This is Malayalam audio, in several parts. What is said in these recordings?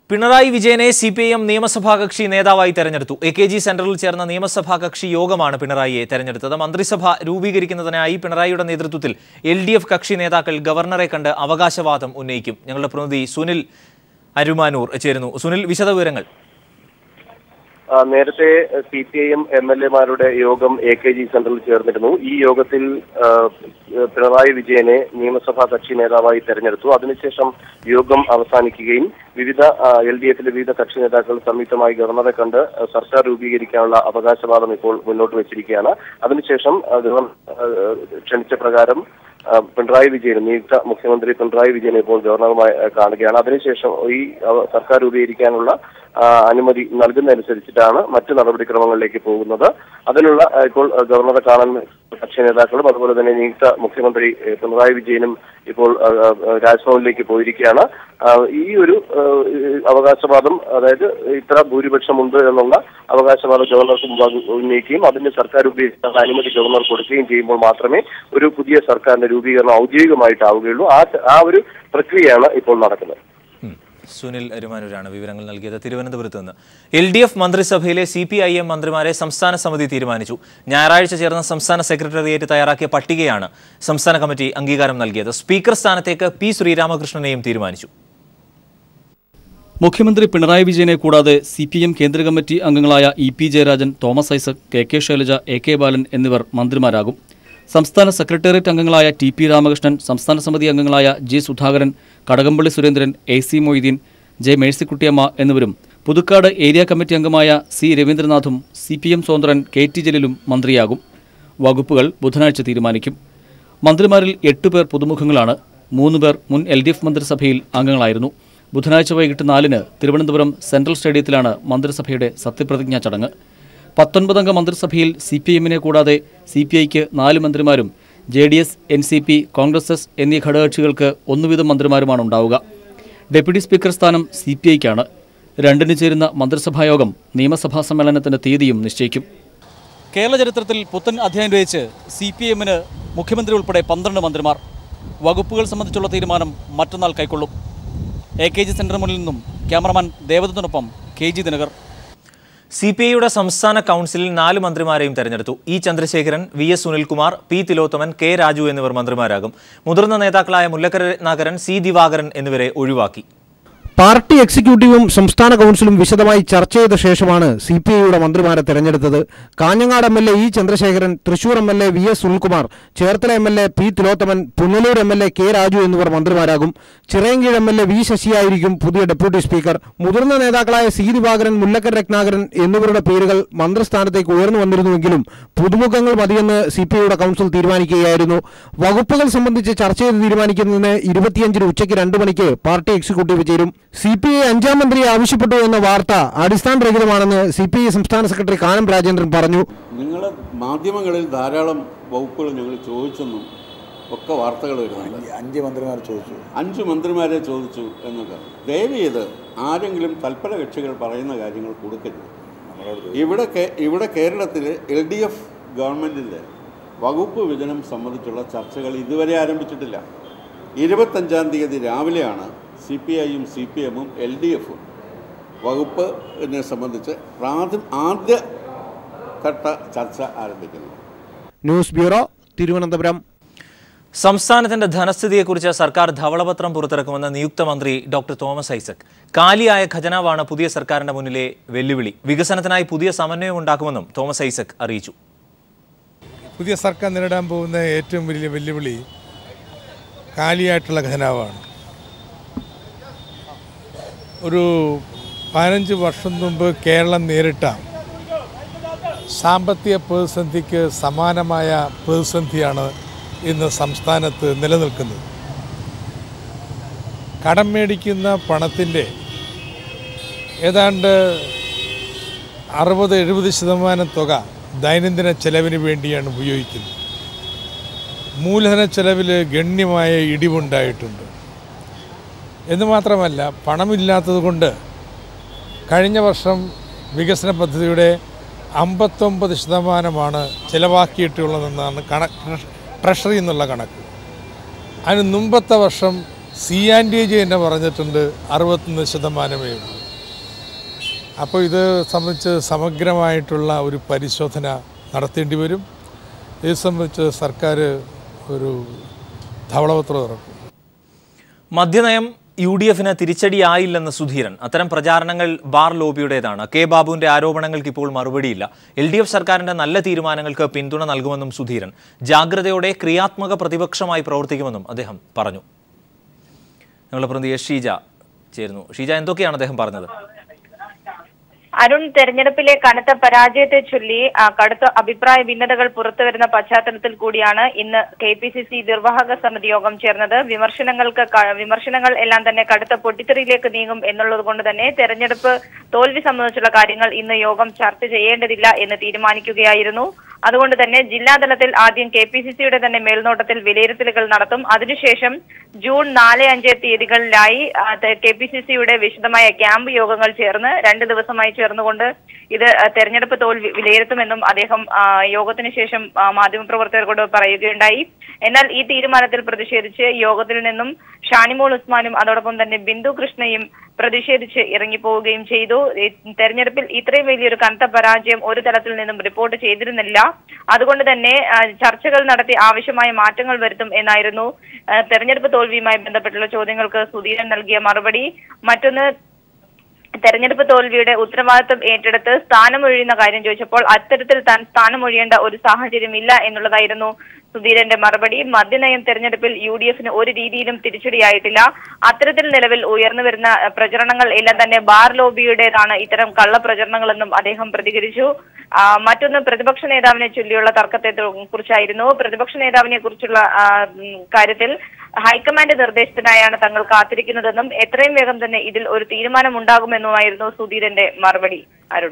പിണറായി വിജയനെ സി പി ഐ എം നിയമസഭാ കക്ഷി നേതാവായി തെരഞ്ഞെടുത്തു എ കെ ജി സെന്ററിൽ ചേർന്ന നിയമസഭാ കക്ഷി യോഗമാണ് പിണറായിയെ തെരഞ്ഞെടുത്തത് മന്ത്രിസഭ രൂപീകരിക്കുന്നതിനായി പിണറായിയുടെ നേതൃത്വത്തിൽ എൽ ഡി എഫ് കക്ഷി നേതാക്കൾ ഗവർണറെ കണ്ട് അവകാശവാദം ഉന്നയിക്കും ഞങ്ങളുടെ പ്രതിനിധി സുനിൽ അരുമാനൂർ ചേരുന്നു സുനിൽ വിശദവിവരങ്ങൾ ആ, നേരത്തെ C P I M M L എമാരുടെ യോഗം എ കെ ജി സെന്ററിൽ ചേർന്നിരുന്നു ഈ യോഗത്തിൽ ആ, പിണറായി വിജയനെ നിയമസഭാ കക്ഷി നേതാവായി തെരഞ്ഞെടുത്തു അതിനുശേഷം യോഗം അവസാനിക്കുകയും വിവിധ എൽ ഡി എഫിലെ വിവിധ കക്ഷി നേതാക്കൾ സംയുക്തമായി ഗവർണറെ കണ്ട് ആ, സർക്കാർ രൂപീകരിക്കാനുള്ള അവകാശവാദം ഇപ്പോൾ മുന്നോട്ട് വെച്ചിരിക്കുകയാണ് അതിനുശേഷം ആ, ഗവർണർ ആ, ക്ഷണിച്ച പ്രകാരം ആ, പിണറായി വിജയൻ നിയുക്ത മുഖ്യമന്ത്രി പിണറായി വിജയനെ ഇപ്പോൾ ഗവർണറുമായി ആ, കാണുകയാണ് അതിനുശേഷം ഈ ആ, സർക്കാർ രൂപീകരിക്കാനുള്ള ആ, അനുമതി നൽകുന്നതനുസരിച്ചിട്ടാണ് മറ്റു നടപടിക്രമങ്ങളിലേക്ക് പോകുന്നത് അതിനുള്ള ആ, ഇപ്പോൾ ആ, ഗവർണറെ കാണാൻ കക്ഷി നേതാക്കളും അതുപോലെ തന്നെ നിയുക്ത മുഖ്യമന്ത്രി ഏ, പിണറായി വിജയനും ഇപ്പോൾ ആ, ആ, രാജ്ഭവനിലേക്ക് പോയിരിക്കുകയാണ് ആ, ഈ ഒരു ആ, ഈ അവകാശവാദം അതായത് ഇത്ര ഭൂരിപക്ഷമുണ്ട് എന്നുള്ള അവകാശവാദം ഗവർണർക്ക് മുമ്പാകെ ഉന്നയിക്കുകയും അതിന് സർക്കാർ ഉപയോഗിക്കുന്ന അനുമതി ഗവർണർ കൊടുക്കുകയും ചെയ്യുമ്പോൾ മാത്രമേ ഒരു പുതിയ സർക്കാരിന്റെ രൂപീകരണം ഔദ്യോഗികമായിട്ടാവുകയുള്ളൂ ആ ആ ഒരു പ്രക്രിയയാണ് ഇപ്പോൾ നടക്കുന്നത് ഉം. സുനിൽ അരുമാനൂരാണ് വിവരങ്ങൾ നൽകിയത് തിരുവനന്തപുരത്ത് നിന്ന് എൽ ഡി എഫ് മന്ത്രിസഭയിലെ സി പി ഐ എം മന്ത്രിമാരെ സംസ്ഥാന സമിതി തീരുമാനിച്ചു ഞായറാഴ്ച ചേർന്ന സംസ്ഥാന സെക്രട്ടേറിയറ്റ് തയ്യാറാക്കിയ പട്ടികയാണ് സംസ്ഥാന കമ്മിറ്റി അംഗീകാരം നൽകിയത് സ്പീക്കർ സ്ഥാനത്തേക്ക് പി ശ്രീരാമകൃഷ്ണനെയും തീരുമാനിച്ചു മുഖ്യമന്ത്രി പിണറായി വിജയനെ കൂടാതെ സി പി എം കേന്ദ്ര കമ്മിറ്റി അംഗങ്ങളായ E P Jayarajan Thomas Isaac K K Shailaja A K Balan എന്നിവർ മന്ത്രിമാരാകും സംസ്ഥാന സെക്രട്ടേറിയറ്റ് അംഗങ്ങളായ ടി പി രാമകൃഷ്ണൻ സംസ്ഥാന സമിതി അംഗങ്ങളായ G Sudhakaran Kadakampally Surendran A C Moideen J Mercykuttyamma എന്നിവരും പുതുക്കാട് ഏരിയ കമ്മിറ്റി അംഗമായ സി രവീന്ദ്രനാഥും സി പി എം സ്വതന്ത്രൻ കെ ടി ജലീലും മന്ത്രിയാകും വകുപ്പുകൾ ബുധനാഴ്ച തീരുമാനിക്കും മന്ത്രിമാരിൽ എട്ടുപേർ പുതുമുഖങ്ങളാണ് മൂന്നുപേർ മുൻ എൽ ഡി എഫ് മന്ത്രിസഭയിൽ അംഗങ്ങളായിരുന്നു ബുധനാഴ്ച വൈകിട്ട് നാലിന് തിരുവനന്തപുരം സെൻട്രൽ സ്റ്റേഡിയത്തിലാണ് മന്ത്രിസഭയുടെ സത്യപ്രതിജ്ഞാ ചടങ്ങ് പത്തൊൻപതംഗ മന്ത്രിസഭയിൽ സി പി എമ്മിനെ കൂടാതെ സി പി ഐക്ക് നാല് മന്ത്രിമാരും J D S N C P Congress S എന്നീ ഘടകകക്ഷികൾക്ക് ഒന്നുവീതം മന്ത്രിമാരുമാണ് ഉണ്ടാവുക ഡെപ്യൂട്ടി സ്പീക്കർ സ്ഥാനം സി പി ഐക്കാണ് രണ്ടിന് ചേരുന്ന മന്ത്രിസഭായോഗം നിയമസഭാ സമ്മേളനത്തിന്റെ തീയതിയും നിശ്ചയിക്കും കേരള ചരിത്രത്തിൽ പുത്തൻ അധ്യായം രചിച്ച് സി പി എമ്മിന് മുഖ്യമന്ത്രി ഉൾപ്പെടെ പന്ത്രണ്ട് മന്ത്രിമാർ വകുപ്പുകൾ സംബന്ധിച്ചുള്ള തീരുമാനം മറ്റന്നാൾ കൈക്കൊള്ളും എ കെ ജി സെന്ററിന് മുന്നിൽ നിന്നും ക്യാമറമാൻ ദേവദത്തിനൊപ്പം K G Dinakar C P ഐയുടെ സംസ്ഥാന കൗൺസിലിൽ നാല് മന്ത്രിമാരെയും തെരഞ്ഞെടുത്തു E Chandrasekharan V S Sunilkumar P Thilothaman K Raju എന്നിവർ മന്ത്രിമാരാകും മുതിർന്ന നേതാക്കളായ മുല്ലക്കര രത്നാകരൻ സി ദിവാകരൻ എന്നിവരെ ഒഴിവാക്കി പാർട്ടി എക്സിക്യൂട്ടീവും സംസ്ഥാന കൗൺസിലും വിശദമായി ചർച്ച ചെയ്ത ശേഷമാണ് സി പി ഐയുടെ മന്ത്രിമാരെ തെരഞ്ഞെടുത്തത് Kanhangad M L A E Chandrasekharan Thrissur M L A V S Sunilkumar Cherthala M L A P Thilothaman Punalur M L A K Raju എന്നിവർ മന്ത്രിമാരാകും Chirayinkeezhu M L A V ശശിയായിരിക്കും പുതിയ ഡെപ്യൂട്ടി സ്പീക്കർ മുതിർന്ന നേതാക്കളായ സി ദിവാകരൻ മുല്ലക്കര രത്നാകരൻ എന്നിവരുടെ പേരുകൾ മന്ത്രിസ്ഥാനത്തേക്ക് ഉയർന്നു വന്നിരുന്നുവെങ്കിലും പുതുമുഖങ്ങൾ മതിയെന്ന് സി പി ഐയുടെ കൗൺസിൽ തീരുമാനിക്കുകയായിരുന്നു വകുപ്പുകൾ സംബന്ധിച്ച് ചർച്ച ചെയ്ത് തീരുമാനിക്കുന്നതിന് ഇരുപത്തിയഞ്ചിന് ഉച്ചയ്ക്ക് രണ്ട് മണിക്ക് പാർട്ടി എക്സിക്യൂട്ടീവ് ചേരും സി പി ഐ അഞ്ചാം മന്ത്രിയെ ആവശ്യപ്പെട്ടു എന്ന വാർത്ത അടിസ്ഥാനരഹിതമാണെന്ന് സി പി ഐ സംസ്ഥാന സെക്രട്ടറി കാനം രാജേന്ദ്രൻ പറഞ്ഞു നിങ്ങൾ മാധ്യമങ്ങളിൽ ധാരാളം വകുപ്പുകൾ ഞങ്ങൾ ചോദിച്ചെന്നും ഒക്കെ വാർത്തകൾ വരുന്നുണ്ട് അഞ്ച് മന്ത്രിമാർ ചോദിച്ചു അഞ്ച് മന്ത്രിമാരെ ചോദിച്ചു എന്നൊക്കെ ദയവ് ചെയ്ത് ആരെങ്കിലും തൽപര കക്ഷികൾ പറയുന്ന കാര്യങ്ങൾ കൊടുക്കരുത് ഇവിടെ കേ- ഇവിടെ കേരളത്തിൽ എൽ ഡി എഫ് ഗവൺമെൻറ്റിൻ്റെ വകുപ്പ് വിഭജനം സംബന്ധിച്ചുള്ള ചർച്ചകൾ ഇതുവരെ ആരംഭിച്ചിട്ടില്ല ഇരുപത്തഞ്ചാം തീയതി രാവിലെയാണ് സി പി ഐയും സി പി എമ്മും എൽ ഡി എഫും വകുപ്പിനെ സംബന്ധിച്ച് പ്രാഥമിക ആദ്യ ഘട്ട ചർച്ച ആരംഭിക്കുന്നത് ന്യൂസ് ബ്യൂറോ തിരുവനന്തപുരം സംസ്ഥാനത്തിന്റെ ധനസ്ഥിതിയെക്കുറിച്ച് സർക്കാർ ധവളപത്രം പുറത്തിറക്കുമെന്ന് നിയുക്ത മന്ത്രി ഡോക്ടർ തോമസ് ഐസക് കാലിയായ ഖജനാവാണ് പുതിയ സർക്കാരിന്റെ മുന്നിലെ വെല്ലുവിളി വികസനത്തിനായി പുതിയ സമന്വയം ഉണ്ടാക്കുമെന്നും തോമസ് ഐസക് അറിയിച്ചു പുതിയ സർക്കാർ നേരിടാൻ പോകുന്ന ഏറ്റവും വലിയ വെല്ലുവിളി കാലിയായിട്ടുള്ള ഖജനാവാണ് ഒരു പതിനഞ്ച് വർഷം മുമ്പ് കേരളം നേരിട്ട സാമ്പത്തിക പ്രതിസന്ധിക്ക് സമാനമായ പ്രതിസന്ധിയാണ് ഇന്ന് സംസ്ഥാനത്ത് നിലനിൽക്കുന്നത് കടം മേടിക്കുന്ന പണത്തിൻ്റെ ഏതാണ്ട് അറുപത് എഴുപത് ശതമാനം തുക ദൈനംദിന ചെലവിന് വേണ്ടിയാണ് ഉപയോഗിക്കുന്നത് മൂലധന ചെലവിൽ ഗണ്യമായ ഇടിവുണ്ടായിട്ടുണ്ട് എന്ന് മാത്രമല്ല പണമില്ലാത്തത് കൊണ്ട് കഴിഞ്ഞ വർഷം വികസന പദ്ധതിയുടെ അമ്പത്തൊമ്പത് ശതമാനമാണ് ചിലവാക്കിയിട്ടുള്ളതെന്നാണ് കണക്ക് ട്രഷറി എന്നുള്ള കണക്ക് അതിന് മുമ്പത്തെ വർഷം സി ആൻഡ് ജി തന്നെ പറഞ്ഞിട്ടുണ്ട് അറുപത്തൊന്ന് ശതമാനമേ ഉള്ളൂ അപ്പോൾ ഇത് സംബന്ധിച്ച് സമഗ്രമായിട്ടുള്ള ഒരു പരിശോധന നടത്തേണ്ടി വരും ഇത് സംബന്ധിച്ച് സർക്കാർ ഒരു ധവളപത്രം ഇറക്കും മദ്യനയം യു ഡി എഫിന് തിരിച്ചടിയായില്ലെന്ന് സുധീരൻ അത്തരം പ്രചാരണങ്ങൾ ബാർ ലോബിയുടേതാണ് കെ ബാബുവിന്റെ ആരോപണങ്ങൾക്ക് ഇപ്പോൾ മറുപടിയില്ല എൽ ഡി എഫ് സർക്കാരിന്റെ നല്ല തീരുമാനങ്ങൾക്ക് പിന്തുണ നൽകുമെന്നും സുധീരൻ ജാഗ്രതയോടെ ക്രിയാത്മക പ്രതിപക്ഷമായി പ്രവർത്തിക്കുമെന്നും അദ്ദേഹം പറഞ്ഞു ഞങ്ങളുടെ പ്രതിനിധി എസ് ഷീജ ചേരുന്നു ഷീജ എന്തൊക്കെയാണ് അദ്ദേഹം പറഞ്ഞത് അരുൺ തെരഞ്ഞെടുപ്പിലെ കനത്ത പരാജയത്തെ ചൊല്ലി ആ, കടുത്ത അഭിപ്രായ ഭിന്നതകൾ പുറത്തുവരുന്ന പശ്ചാത്തലത്തിൽ കൂടിയാണ് ഇന്ന് കെ പി സി സി നിർവാഹക സമിതി യോഗം ചേർന്നത് വിമർശനങ്ങൾക്ക് ക- വിമർശനങ്ങൾ എല്ലാം തന്നെ കടുത്ത പൊട്ടിത്തെറിയിലേക്ക് നീങ്ങും എന്നുള്ളത് കൊണ്ട് തന്നെ തെരഞ്ഞെടുപ്പ് തോൽവി സംബന്ധിച്ചുള്ള കാര്യങ്ങൾ ഇന്ന് യോഗം ചർച്ച ചെയ്യേണ്ടതില്ല എന്ന് തീരുമാനിക്കുകയായിരുന്നു അതുകൊണ്ട് തന്നെ ജില്ലാതലത്തിൽ ആദ്യം കെ പി സി സിയുടെ തന്നെ മേൽനോട്ടത്തിൽ വിലയിരുത്തലുകൾ നടത്തും അതിനുശേഷം ജൂൺ നാല് അഞ്ച് തീയതികളിലായി കെ പി സി സിയുടെ വിശദമായ ക്യാമ്പ് യോഗങ്ങൾ ചേർന്ന് രണ്ട് ദിവസമായി ചേർന്നുകൊണ്ട് ഇത് ആ, തെരഞ്ഞെടുപ്പ് തോൽവി വിലയിരുത്തുമെന്നും അദ്ദേഹം ആ, യോഗത്തിന് ശേഷം ആ, മാധ്യമപ്രവർത്തകരോട് പറയുകയുണ്ടായി എന്നാൽ ഈ തീരുമാനത്തിൽ പ്രതിഷേധിച്ച് യോഗത്തിൽ നിന്നും ഷാനിമോൾ ഉസ്മാനും അതോടൊപ്പം തന്നെ ബിന്ദു കൃഷ്ണയും പ്രതിഷേധിച്ച് ഇറങ്ങിപ്പോവുകയും ചെയ്തു ഈ തെരഞ്ഞെടുപ്പിൽ ഇത്രയും വലിയൊരു കനത്ത പരാജയം ഒരു തലത്തിൽ നിന്നും റിപ്പോർട്ട് ചെയ്തിരുന്നില്ല അതുകൊണ്ട് തന്നെ ആ, ചർച്ചകൾ നടത്തി ആവശ്യമായ മാറ്റങ്ങൾ വരുത്തും എന്നായിരുന്നു ആ, തെരഞ്ഞെടുപ്പ് തോൽവിയുമായി ബന്ധപ്പെട്ടുള്ള ചോദ്യങ്ങൾക്ക് സുധീരൻ നൽകിയ മറുപടി മറ്റൊന്ന് തെരഞ്ഞെടുപ്പ് തോൽവിയുടെ ഉത്തരവാദിത്വം ഏറ്റെടുത്ത് സ്ഥാനമൊഴിയുന്ന കാര്യം ചോദിച്ചപ്പോൾ അത്തരത്തിൽ താൻ സ്ഥാനമൊഴിയേണ്ട ഒരു സാഹചര്യമില്ല എന്നുള്ളതായിരുന്നു സുധീരന്റെ മറുപടി മദ്യനയം തെരഞ്ഞെടുപ്പിൽ യു ഡി എഫിന് ഒരു രീതിയിലും തിരിച്ചടിയായിട്ടില്ല അത്തരത്തിൽ നിലവിൽ ഉയർന്നു വരുന്ന അഹ്, പ്രചരണങ്ങൾ എല്ലാം തന്നെ ബാർ ലോബിയുടേതാണ് ഇത്തരം കള്ള പ്രചരണങ്ങളെന്നും അദ്ദേഹം പ്രതികരിച്ചു ആ, മറ്റൊന്ന് പ്രതിപക്ഷ നേതാവിനെ ചൊല്ലിയുള്ള തർക്കത്തെ തു- കുറിച്ചായിരുന്നു പ്രതിപക്ഷ നേതാവിനെ കുറിച്ചുള്ള ആ, ഉം, കാര്യത്തിൽ ഹൈക്കമാൻഡ് നിർദ്ദേശത്തിനായാണ് തങ്ങൾ കാത്തിരിക്കുന്നതെന്നും എത്രയും വേഗം തന്നെ ഇതിൽ ഒരു തീരുമാനം ഉണ്ടാകുമെന്നുമായിരുന്നു സുധീരന്റെ മറുപടി അരുൺ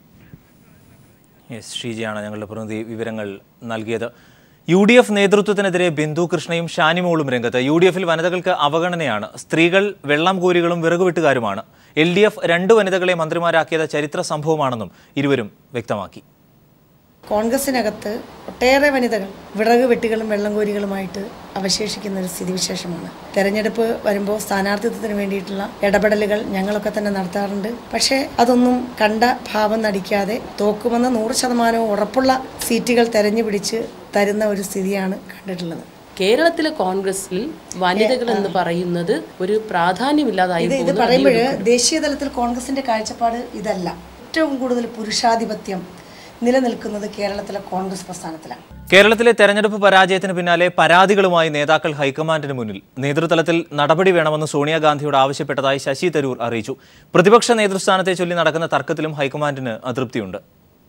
യെസ് ഷീജയാണ് ഞങ്ങളുടെ പ്രതിനിധി വിവരങ്ങൾ നൽകിയത് യു ഡി എഫ് നേതൃത്വത്തിനെതിരെ ബിന്ദു കൃഷ്ണയും ഷാനിമോളും രംഗത്ത് യു ഡി എഫിൽ വനിതകൾക്ക് അവഗണനയാണ് സ്ത്രീകൾ വെള്ളം കോരികളും വിറകുവെട്ടുകാരുമാണ് എൽ ഡി എഫ് രണ്ട് വനിതകളെ മന്ത്രിമാരാക്കിയത് ചരിത്ര സംഭവമാണെന്നും ഇരുവരും വ്യക്തമാക്കി കോൺഗ്രസിനകത്ത് ഒട്ടേറെ വനിതകൾ വിറക് വെട്ടികളും വെള്ളം കോരികളുമായിട്ട് അവശേഷിക്കുന്ന ഒരു സ്ഥിതിവിശേഷമാണ് തെരഞ്ഞെടുപ്പ് വരുമ്പോൾ സ്ഥാനാർത്ഥിത്വത്തിന് വേണ്ടിയിട്ടുള്ള ഇടപെടലുകൾ ഞങ്ങളൊക്കെ തന്നെ നടത്താറുണ്ട് പക്ഷേ അതൊന്നും കണ്ട ഭാവം നടിക്കാതെ തോക്കുമെന്ന് നൂറ് ശതമാനവും ഉറപ്പുള്ള സീറ്റുകൾ തെരഞ്ഞു പിടിച്ച് തരുന്ന ഒരു സ്ഥിതിയാണ് കണ്ടിട്ടുള്ളത് കേരളത്തിലെ കോൺഗ്രസിൽ വനിതകൾ എന്ന് പറയുന്നത് ഒരു പ്രാധാന്യമില്ലാതായി ഇത് ഇത് പോകുന്ന പറയുമ്പോൾ വലിയൊരു- ദേശീയ തലത്തിൽ കോൺഗ്രസിന്റെ കാഴ്ചപ്പാട് ഇതല്ല ഏറ്റവും കൂടുതൽ പുരുഷാധിപത്യം നിലനിൽക്കുന്നത് കേരളത്തിലെ കോൺഗ്രസ് പ്രസ്ഥാനത്തിലാണ് കേരളത്തിലെ തെരഞ്ഞെടുപ്പ് പരാജയത്തിന് പിന്നാലെ പരാതികളുമായി നേതാക്കൾ ഹൈക്കമാൻഡിന് മുന്നിൽ നേതൃതലത്തിൽ നടപടി വേണമെന്ന് സോണിയാഗാന്ധിയോട് ആവശ്യപ്പെട്ടതായി ശശി തരൂർ അറിയിച്ചു പ്രതിപക്ഷ നേതൃസ്ഥാനത്തെ ചൊല്ലി നടക്കുന്ന തർക്കത്തിലും ഹൈക്കമാൻഡിന് അതൃപ്തിയുണ്ട്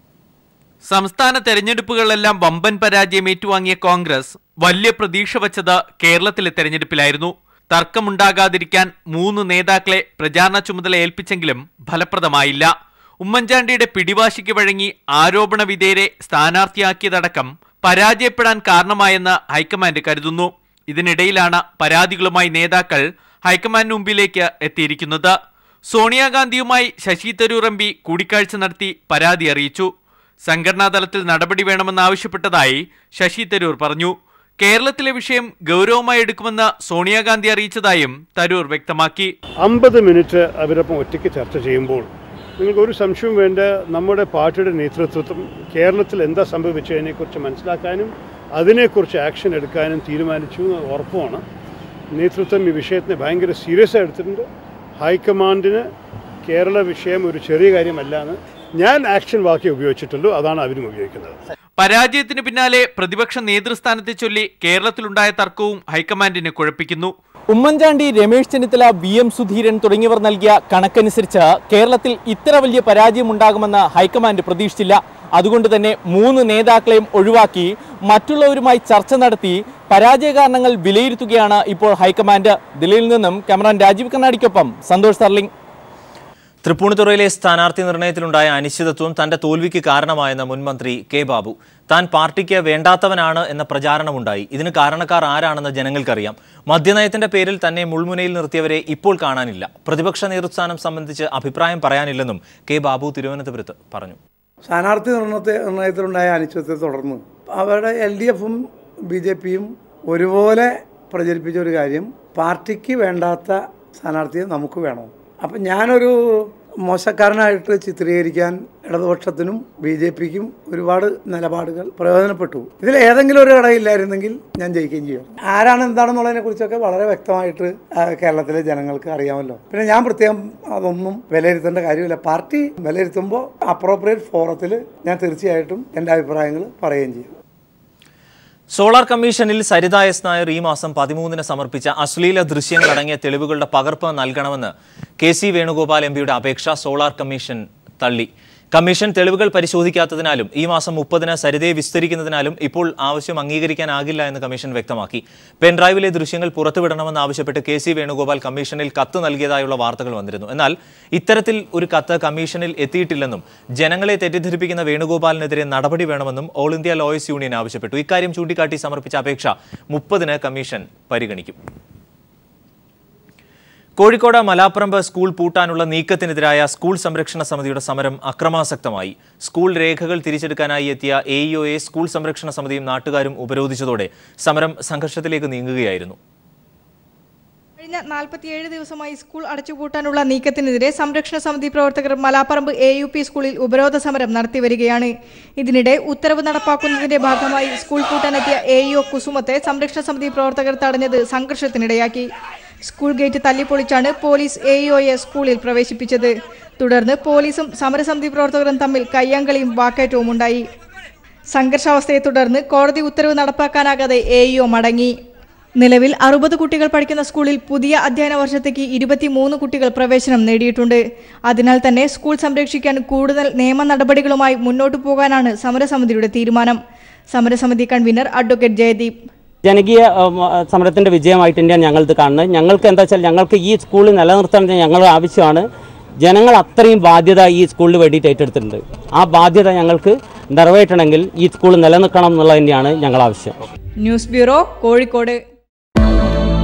സംസ്ഥാന തെരഞ്ഞെടുപ്പുകളിലെല്ലാം വമ്പൻ പരാജയം ഏറ്റുവാങ്ങിയ കോൺഗ്രസ് വലിയ പ്രതീക്ഷ വച്ചത് കേരളത്തിലെ തെരഞ്ഞെടുപ്പിലായിരുന്നു തർക്കമുണ്ടാകാതിരിക്കാൻ മൂന്ന് നേതാക്കളെ പ്രചാരണ ചുമതല ഏൽപ്പിച്ചെങ്കിലും ഫലപ്രദമായില്ല ഉമ്മൻചാണ്ടിയുടെ പിടിവാശിക്ക് വഴങ്ങി ആരോപണ വിധേയരെ സ്ഥാനാർത്ഥിയാക്കിയതടക്കം പരാജയപ്പെടാൻ കാരണമായെന്ന് ഹൈക്കമാൻഡ് കരുതുന്നു ഇതിനിടയിലാണ് പരാതികളുമായി നേതാക്കൾ ഹൈക്കമാൻഡിന് മുമ്പിലേക്ക് എത്തിയിരിക്കുന്നത് സോണിയാഗാന്ധിയുമായി ശശി തരൂർ എം പി കൂടിക്കാഴ്ച നടത്തി പരാതി അറിയിച്ചു സംഘടനാ തലത്തിൽ നടപടി വേണമെന്നാവശ്യപ്പെട്ടതായി ശശി തരൂർ പറഞ്ഞു കേരളത്തിലെ വിഷയം ഗൗരവമായി എടുക്കുമെന്ന് സോണിയാഗാന്ധി അറിയിച്ചതായും തരൂർ വ്യക്തമാക്കി അമ്പത് മിനിറ്റ് അവരൊപ്പം ഒറ്റയ്ക്ക് ചർച്ച ചെയ്യുമ്പോൾ നിങ്ങൾക്ക് ഒരു സംശയവും വേണ്ട നമ്മുടെ പാർട്ടിയുടെ നേതൃത്വം കേരളത്തിൽ എന്താ സംഭവിച്ചതിനെക്കുറിച്ച് മനസ്സിലാക്കാനും അതിനെക്കുറിച്ച് ആക്ഷൻ എടുക്കാനും തീരുമാനിച്ചു എന്ന് ഉറപ്പുമാണ് നേതൃത്വം ഈ വിഷയത്തിനെ ഭയങ്കര സീരിയസ് ആയി എടുത്തിട്ടുണ്ട് ഹൈക്കമാൻഡിന് കേരള വിഷയം ഒരു ചെറിയ കാര്യമല്ല എന്ന് ഞാൻ ആക്ഷൻ വാക്കേ ഉപയോഗിച്ചിട്ടുള്ളൂ അതാണ് അവരും ഉപയോഗിക്കുന്നത് പരാജയത്തിന് പിന്നാലെ പ്രതിപക്ഷ നേതൃസ്ഥാനത്തെ ചൊല്ലി കേരളത്തിലുണ്ടായ തർക്കവും ഹൈക്കമാൻഡിനെ കുഴപ്പിക്കുന്നു ഉമ്മൻചാണ്ടി രമേശ് ചെന്നിത്തല വി എം സുധീരൻ തുടങ്ങിയവർ നൽകിയ കണക്കനുസരിച്ച് കേരളത്തിൽ ഇത്ര വലിയ പരാജയം ഉണ്ടാകുമെന്ന് ഹൈക്കമാൻഡ് പ്രതീക്ഷിച്ചില്ല അതുകൊണ്ട് തന്നെ മൂന്ന് നേതാക്കളെയും ഒഴിവാക്കി മറ്റുള്ളവരുമായി ചർച്ച നടത്തി പരാജയ കാരണങ്ങൾ വിലയിരുത്തുകയാണ് ഇപ്പോൾ ഹൈക്കമാൻഡ് ദില്ലിയിൽ നിന്നും ക്യാമറാൻ രാജീവ് കണ്ണാടിക്കൊപ്പം സന്തോഷ് സർലിംഗ് തൃപ്പൂണിത്തുറയിലെ സ്ഥാനാർത്ഥി നിർണയത്തിലുണ്ടായ അനിശ്ചിതത്വം തന്റെ തോൽവിക്ക് കാരണമായെന്ന മുൻ മന്ത്രി കെ ബാബു താൻ പാർട്ടിക്ക് വേണ്ടാത്തവനാണ് എന്ന പ്രചാരണമുണ്ടായി ഇതിന് കാരണക്കാർ ആരാണെന്ന് ജനങ്ങൾക്കറിയാം മദ്യനയത്തിന്റെ പേരിൽ തന്നെ മുൾമുനയിൽ നിർത്തിയവരെ ഇപ്പോൾ കാണാനില്ല പ്രതിപക്ഷ നേതൃസ്ഥാനം സംബന്ധിച്ച് അഭിപ്രായം പറയാനില്ലെന്നും കെ ബാബു തിരുവനന്തപുരത്ത് പറഞ്ഞു സ്ഥാനാർത്ഥി നിർണയത്തെ നിർണയത്തിലുണ്ടായ അനിശ്ചിതത്തെ തുടർന്ന് അവരുടെ എൽ ഡി എഫും ബി ജെ പിയും ഒരുപോലെ പ്രചരിപ്പിച്ച ഒരു കാര്യം പാർട്ടിക്ക് വേണ്ടാത്ത സ്ഥാനാർത്ഥിയെ നമുക്ക് വേണം അപ്പം ഞാനൊരു മോശക്കാരനായിട്ട് ചിത്രീകരിക്കാൻ ഇടതുപക്ഷത്തിനും ബി ജെ പിക്കും ഒരുപാട് നിലപാടുകൾ പ്രയോജനപ്പെട്ടു ഇതിൽ ഏതെങ്കിലും ഒരു ഘടകമില്ലായിരുന്നെങ്കിൽ ഞാൻ ജയിക്കുകയും ചെയ്യും ആരാണ് എന്താണെന്നുള്ളതിനെ കുറിച്ചൊക്കെ വളരെ വ്യക്തമായിട്ട് ആ, കേരളത്തിലെ ജനങ്ങൾക്ക് അറിയാമല്ലോ പിന്നെ ഞാൻ പ്രത്യേകം അതൊന്നും വിലയിരുത്തേണ്ട കാര്യമില്ല പാർട്ടി വിലയിരുത്തുമ്പോൾ അപ്രോപ്രിയേറ്റ് ഫോറത്തിൽ ഞാൻ തീർച്ചയായിട്ടും എൻ്റെ അഭിപ്രായങ്ങൾ പറയുകയും ചെയ്യും സോളാർ കമ്മീഷനിൽ സരിത എസ് നായർ ഈ മാസം പതിമൂന്നിന് സമർപ്പിച്ച അശ്ലീല ദൃശ്യങ്ങൾ അടങ്ങിയ തെളിവുകളുടെ പകർപ്പ് നൽകണമെന്ന് കെ സി വേണുഗോപാൽ എം പിയുടെ അപേക്ഷ സോളാർ കമ്മീഷൻ തള്ളി കമ്മീഷൻ തെളിവുകൾ പരിശോധിക്കാത്തതിനാലും ഈ മാസം മുപ്പതിന് സരിതയെ വിസ്തരിക്കുന്നതിനാലും ഇപ്പോൾ ആവശ്യം അംഗീകരിക്കാനാകില്ല എന്ന് കമ്മീഷൻ വ്യക്തമാക്കി പെൻഡ്രൈവിലെ ദൃശ്യങ്ങൾ പുറത്തുവിടണമെന്ന് ആവശ്യപ്പെട്ട് കെ സി വേണുഗോപാൽ കമ്മീഷനിൽ കത്ത് നൽകിയതായുള്ള വാർത്തകൾ വന്നിരുന്നു എന്നാൽ ഇത്തരത്തിൽ ഒരു കത്ത് കമ്മീഷനിൽ എത്തിയിട്ടില്ലെന്നും ജനങ്ങളെ തെറ്റിദ്ധരിപ്പിക്കുന്ന വേണുഗോപാലിനെതിരെ നടപടി വേണമെന്നും ഓൾ ഇന്ത്യ ലോയേഴ്സ് യൂണിയൻ ആവശ്യപ്പെട്ടു ഇക്കാര്യം ചൂണ്ടിക്കാട്ടി സമർപ്പിച്ച അപേക്ഷ മുപ്പതിന് കമ്മീഷൻ പരിഗണിക്കും കോഴിക്കോട് മലാപ്പറമ്പ് സ്കൂൾ പൂട്ടാനുള്ള നീക്കത്തിനെതിരായ സ്കൂൾ സംരക്ഷണ സമിതിയുടെ സമരം അക്രമാസക്തമായി സ്കൂൾ രേഖകൾ തിരിച്ചെടുക്കാനായി എത്തിയ എ ഇഒയെ സ്കൂൾ സംരക്ഷണ സമിതിയും നാട്ടുകാരും ഉപരോധിച്ചതോടെ സമരം സംഘർഷത്തിലേക്ക് നീങ്ങുകയായിരുന്നു കഴിഞ്ഞ നാൽപ്പത്തിയേഴ് ദിവസമായി സ്കൂൾ അടച്ചുപൂട്ടാനുള്ള നീക്കത്തിനെതിരെ സംരക്ഷണ സമിതി പ്രവർത്തകർ മലാപ്പറമ്പ് എ യു പി സ്കൂളിൽ ഉപരോധ സമരം നടത്തിവരികയാണ് ഇതിനിടെ ഉത്തരവ് നടപ്പാക്കുന്നതിന്റെ ഭാഗമായി സ്കൂൾ പൂട്ടാനെത്തിയ എ ഇഒ കുസുമത്തെ സംരക്ഷണ സമിതി പ്രവർത്തകർ തടഞ്ഞത് സംഘർഷത്തിനിടയാക്കി സ്കൂൾ ഗേറ്റ് തല്ലിപ്പൊളിച്ചാണ് പോലീസ് എ ഇഒയെ സ്കൂളിൽ പ്രവേശിപ്പിച്ചത് തുടർന്ന് പോലീസും സമരസമിതി പ്രവർത്തകരും തമ്മിൽ കയ്യാങ്കളിയും വാക്കേറ്റവും ഉണ്ടായി സംഘർഷാവസ്ഥയെ തുടർന്ന് കോടതി ഉത്തരവ് നടപ്പാക്കാനാകാതെ എ ഇഒ മടങ്ങി നിലവിൽ അറുപത് കുട്ടികൾ പഠിക്കുന്ന സ്കൂളിൽ പുതിയ അധ്യയന വർഷത്തേക്ക് ഇരുപത്തിമൂന്ന് കുട്ടികൾ പ്രവേശനം നേടിയിട്ടുണ്ട് അതിനാൽ തന്നെ സ്കൂൾ സംരക്ഷിക്കാൻ കൂടുതൽ നിയമ നടപടികളുമായി മുന്നോട്ടു പോകാനാണ് സമരസമിതിയുടെ തീരുമാനം സമരസമിതി കൺവീനർ അഡ്വക്കേറ്റ് ജയദീപ് ജനകീയ ഉം, സമരത്തിന്റെ വിജയമായിട്ട് തന്നെയാണ് ഞങ്ങൾ ഇത് കാണുന്നത് ഞങ്ങൾക്ക് എന്താ വെച്ചാൽ ഞങ്ങൾക്ക് ഈ സ്കൂളിൽ നിലനിർത്താൻ ഞങ്ങളുടെ ആവശ്യമാണ് ജനങ്ങൾ അത്രയും ബാധ്യത ഈ സ്കൂളിന് വേണ്ടിയിട്ട് ഏറ്റെടുത്തിട്ടുണ്ട് ആ ബാധ്യത ഞങ്ങൾക്ക് നിറവേറ്റണമെങ്കിൽ ഈ സ്കൂൾ നിലനിൽക്കണം എന്നുള്ളത് തന്നെയാണ് ഞങ്ങൾ ആവശ്യം ന്യൂസ് ബ്യൂറോ കോഴിക്കോട്